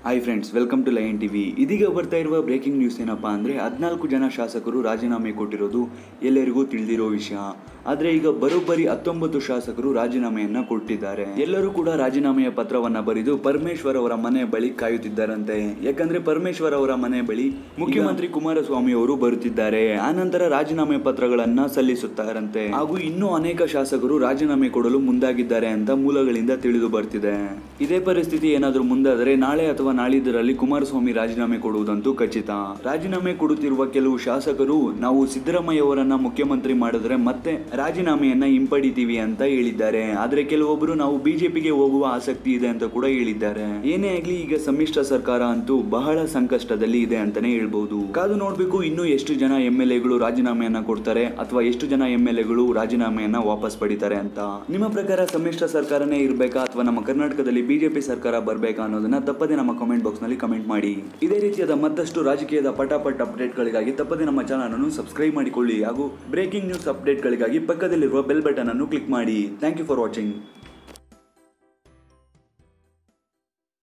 hi friends welcome to Lion TV ಇದೀಗ ಬರ್ತಾ ಇರುವ ಬ್ರೇಕಿಂಗ್ ನ್ಯೂಸ್ ಏನಪ್ಪಾ ಅಂದರೆ ಹದಿನಾಲ್ಕು ಜನ ಶಾಸಕರು ರಾಜೀನಾಮೆ ಕೊಟ್ಟಿರೋದು ಎಲ್ಲರಿಗೂ ತಿಳಿದಿರೋ ವಿಷಯ ಆದರೆ ಈಗ ಬರೋಬ್ಬರಿ ಹತ್ತೊಂಬತ್ತು ಶಾಸಕರು ರಾಜೀನಾಮೆಯನ್ನ ಕೊಟ್ಟಿದ್ದಾರೆ ಎಲ್ಲರೂ ಕೂಡ ರಾಜೀನಾಮೆಯ ಪತ್ರವನ್ನ ಬರೆದು ಪರಮೇಶ್ವರ್ ಅವರ ಮನೆ ಬಳಿ ಕಾಯುತ್ತಿದ್ದಾರಂತೆ ಯಾಕಂದ್ರೆ ಪರಮೇಶ್ವರ್ ಅವರ ಮನೆ ಬಳಿ ಮುಖ್ಯಮಂತ್ರಿ ಕುಮಾರಸ್ವಾಮಿ ಅವರು ಬರುತ್ತಿದ್ದಾರೆ ಆನಂತರ ರಾಜೀನಾಮೆ ಪತ್ರಗಳನ್ನ ಸಲ್ಲಿಸುತ್ತಾರಂತೆ ಹಾಗೂ ಇನ್ನೂ ಅನೇಕ ಶಾಸಕರು ರಾಜೀನಾಮೆ ಕೊಡಲು ಮುಂದಾಗಿದ್ದಾರೆ ಅಂತ ಮೂಲಗಳಿಂದ ತಿಳಿದು ಬರ್ತಿದೆ ಇದೇ ಪರಿಸ್ಥಿತಿ ಏನಾದರೂ ಮುಂದಾದರೆ ನಾಳೆ ಅಥವಾ ನಾಳಿದ್ದರಲ್ಲಿ ಕುಮಾರಸ್ವಾಮಿ ರಾಜೀನಾಮೆ ಕೊಡುವುದಂತೂ ಖಚಿತ ರಾಜೀನಾಮೆ ಕೊಡುತ್ತಿರುವ ಕೆಲವು ಶಾಸಕರು ನಾವು ಸಿದ್ದರಾಮಯ್ಯ ಅವರನ್ನ ಮುಖ್ಯಮಂತ್ರಿ ಮಾಡಿದ್ರೆ ಮತ್ತೆ ರಾಜೀನಾಮೆಯನ್ನ ಹಿಂಪಡಿತೀವಿ ಅಂತ ಹೇಳಿದ್ದಾರೆ ಆದ್ರೆ ಕೆಲವೊಬ್ಬರು ನಾವು ಬಿಜೆಪಿಗೆ ಹೋಗುವ ಆಸಕ್ತಿ ಇದೆ ಅಂತ ಕೂಡ ಹೇಳಿದ್ದಾರೆ ಏನೇ ಆಗ್ಲಿ ಈಗ ಸಮ್ಮಿಶ್ರ ಸರ್ಕಾರ ಅಂತೂ ಬಹಳ ಸಂಕಷ್ಟದಲ್ಲಿ ಇದೆ ಅಂತಾನೆ ಹೇಳ್ಬಹುದು ಕಾದು ನೋಡ್ಬೇಕು ಇನ್ನು ಎಷ್ಟು ಜನ ಎಂ ಎಲ್ ಎಗಳು ರಾಜೀನಾಮೆಯನ್ನ ಕೊಡ್ತಾರೆ ಅಥವಾ ಎಷ್ಟು ಜನ ಎಂ ಎಲ್ ಎಗಳು ರಾಜೀನಾಮೆಯನ್ನ ವಾಪಸ್ ಪಡಿತಾರೆ ಅಂತ ನಿಮ್ಮ ಪ್ರಕಾರ ಸಮ್ಮಿಶ್ರ ಸರ್ಕಾರನೇ ಇರಬೇಕಾ ಅಥವಾ ನಮ್ಮ ಕರ್ನಾಟಕದಲ್ಲಿ ಬಿಜೆಪಿ ಸರ್ಕಾರ ಬರಬೇಕಾ ಅನ್ನೋದನ್ನ ತಪ್ಪದೆ ನಮ್ಮ ಕಾಮೆಂಟ್ ಬಾಕ್ಸ್ ನಲ್ಲಿ ಕಮೆಂಟ್ ಮಾಡಿ ಇದೇ ರೀತಿಯಾದ ಮತ್ತಷ್ಟು ರಾಜಕೀಯದ ಪಟಾಪಟ್ ಅಪ್ಡೇಟ್ಗಳಿಗಾಗಿ ತಪ್ಪದೆ ನಮ್ಮ ಚಾನಲ್ ಅನ್ನು ಸಬ್ಸ್ಕ್ರೈಬ್ ಮಾಡಿಕೊಳ್ಳಿ ಹಾಗೂ ಬ್ರೇಕಿಂಗ್ ನ್ಯೂಸ್ ಅಪ್ಡೇಟ್ಗಳಿಗಾಗಿ ಪಕ್ಕದಲ್ಲಿರುವ ಬೆಲ್ ಬಟನ್ ಅನ್ನು ಕ್ಲಿಕ್ ಮಾಡಿ ಥ್ಯಾಂಕ್ ಯು ಫಾರ್ ವಾಚಿಂಗ್